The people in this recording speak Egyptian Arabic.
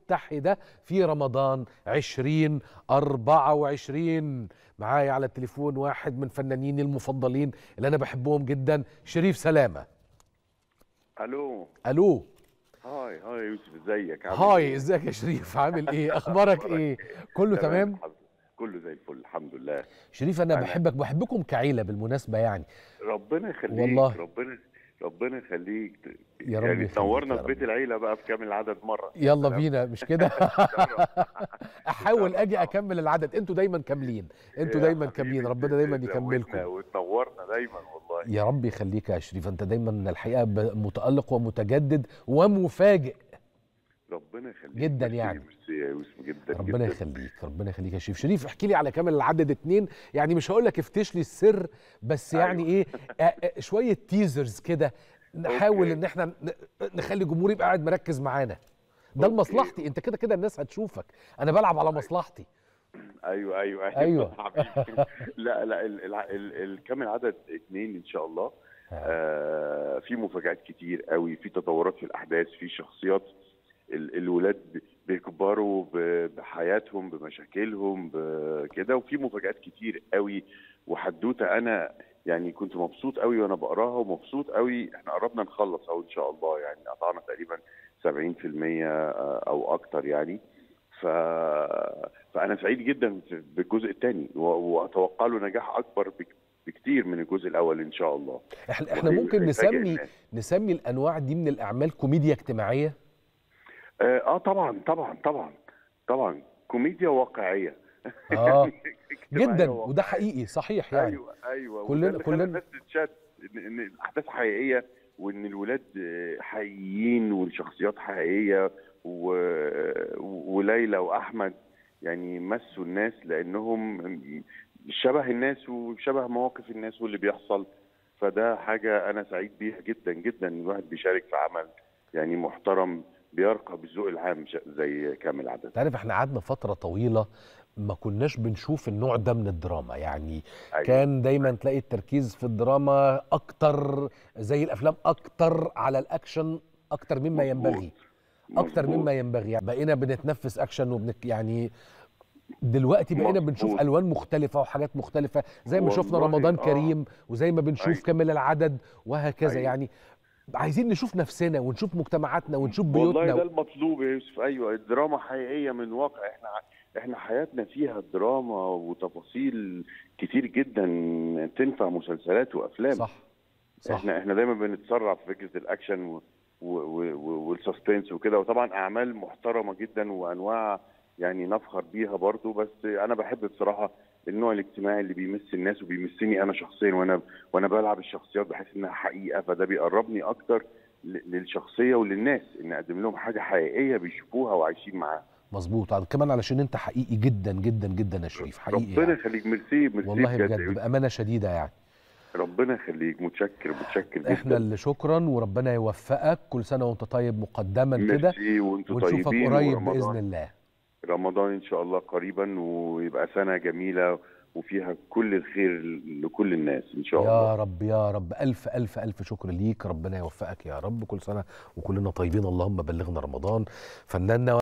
المتحدة في رمضان 2024 معايا على التليفون واحد من فنانيني المفضلين اللي أنا بحبهم جدا شريف سلامة الو ألو هاي هاي يوسف ازيك عامل هاي إيه؟ ازيك يا شريف عامل ايه اخبارك ايه كله تمام الحمد- كله زي الفل الحمد لله شريف انا أنا- بحبك بحبكم كعيله بالمناسبه يعني ربنا يخليك والله. ربنا ربنا يخليك يا رب يعني يخليك تنورنا يا في بيت رب. العيله بقى في كامل العدد مره يلا سلام. بينا مش كده احاول شرف اجي طبعا. اكمل العدد انتوا دايما كاملين انتوا يا دايما حبيبي كاملين ربنا دايما زودنا يكملكم وتنورنا دايما والله يا رب يخليك يا شريف انت دايما الحقيقه ب- متالق ومتجدد ومفاجئ ربنا يخليك جدا ميرسي- يعني. ميرسي يا يوسف جدا ربنا جدا. يخليك ربنا يخليك يا شريف شريف احكي لي على كامل العدد اتنين يعني مش هقول لك افتش لي السر بس يعني أيوة. ايه آه، آه، شويه تيزرز كده نحاول أوكي. ان احنا ن- نخلي الجمهور يبقى قاعد مركز معانا ده أوكي. لمصلحتي انت كده كده الناس هتشوفك انا بلعب على مصلحتي ايوه ايوه أيوة. حبيبي. لا لا ال- ال- ال- الكامل عدد اتنين ان شاء الله آه في مفاجآت كتير قوي في تطورات في الاحداث في شخصيات ال- الولاد ب- بيكبروا ب- بحياتهم بمشاكلهم بكده وفي مفاجآت كتير قوي وحدوته انا يعني كنت مبسوط قوي وانا بقراها ومبسوط قوي احنا قربنا نخلص اهو ان شاء الله يعني قطعنا تقريبا 70% او اكتر يعني ف... فانا سعيد جدا في- بالجزء الثاني واتوقع له نجاح اكبر بك- بكتير من الجزء الاول ان شاء الله احنا احنا وهي- ممكن هيفاجئ نسمي الناس. نسمي الانواع دي من الاعمال كوميديا اجتماعيه اه آه، طبعا طبعا طبعا طبعا كوميديا واقعيه اه اجتماعية جدا واقعية. وده حقيقي صحيح يعني ايوه ايوه كلنا- وده اللي خلى كلنا- الناس تتشد ان ان الاحداث حقيقيه وان الولاد آه، حقيقيين والشخصيات حقيقيه و... وليلى واحمد يعني مسوا الناس لانهم شبه الناس وشبه مواقف الناس واللي بيحصل فده حاجه انا سعيد بيها جدا جدا ان الواحد بيشارك في عمل يعني محترم بيرقى بالذوق العام ش- زي كامل عدد انت عارف احنا قعدنا فتره طويله ما كناش بنشوف النوع ده من الدراما يعني أيوة. كان دايما تلاقي التركيز في الدراما اكتر زي الافلام اكتر على الاكشن اكتر مما مظبوط. ينبغي اكتر مظبوط. مما ينبغي يعني بقينا بنتنفس اكشن وبنك يعني دلوقتي بقينا بنشوف مظبوط. الوان مختلفه وحاجات مختلفه زي ما شفنا والله رمضان آه. كريم وزي ما بنشوف أيوة. كامل العدد وهكذا أيوة. يعني عايزين نشوف نفسنا ونشوف مجتمعاتنا ونشوف والله بيوتنا ده المطلوب يا يوسف ايوه الدراما حقيقيه من واقع احنا احنا حياتنا فيها دراما وتفاصيل كتير جدا تنفع مسلسلات وافلام صح صح احنا احنا دايما بنتسرع في فكره الاكشن و- و- و- و- والسسبنس وكده وطبعا اعمال محترمه جدا وانواع يعني نفخر بيها برضو بس انا بحب بصراحه النوع الاجتماعي اللي بيمس الناس وبيمسني انا شخصيا وانا وانا بلعب الشخصيات بحس انها حقيقه فده بيقربني اكتر ل- للشخصيه وللناس ان اقدم لهم حاجه حقيقيه بيشوفوها وعايشين معاها مظبوط عاد- كمان علشان انت حقيقي جدا جدا جدا يا شريف حقيقي ربنا يعني. يخليك ميرسي ميرسي والله بجد بجد يا يوسف. بامانه شديده يعني ربنا يخليك متشكر متشكر جدا احنا اللي شكرا وربنا يوفقك كل سنه وانت طيب مقدما كده ميرسي وانتوا ونشوفك طيبين قريب ورمضان- باذن الله رمضان ان شاء الله قريبا ويبقى سنه جميله وفيها كل الخير لكل الناس ان شاء يا الله رب يا رب الف الف الف شكر ليك ربنا يوفقك يا رب كل سنه وكلنا طيبين اللهم بلغنا رمضان فناننا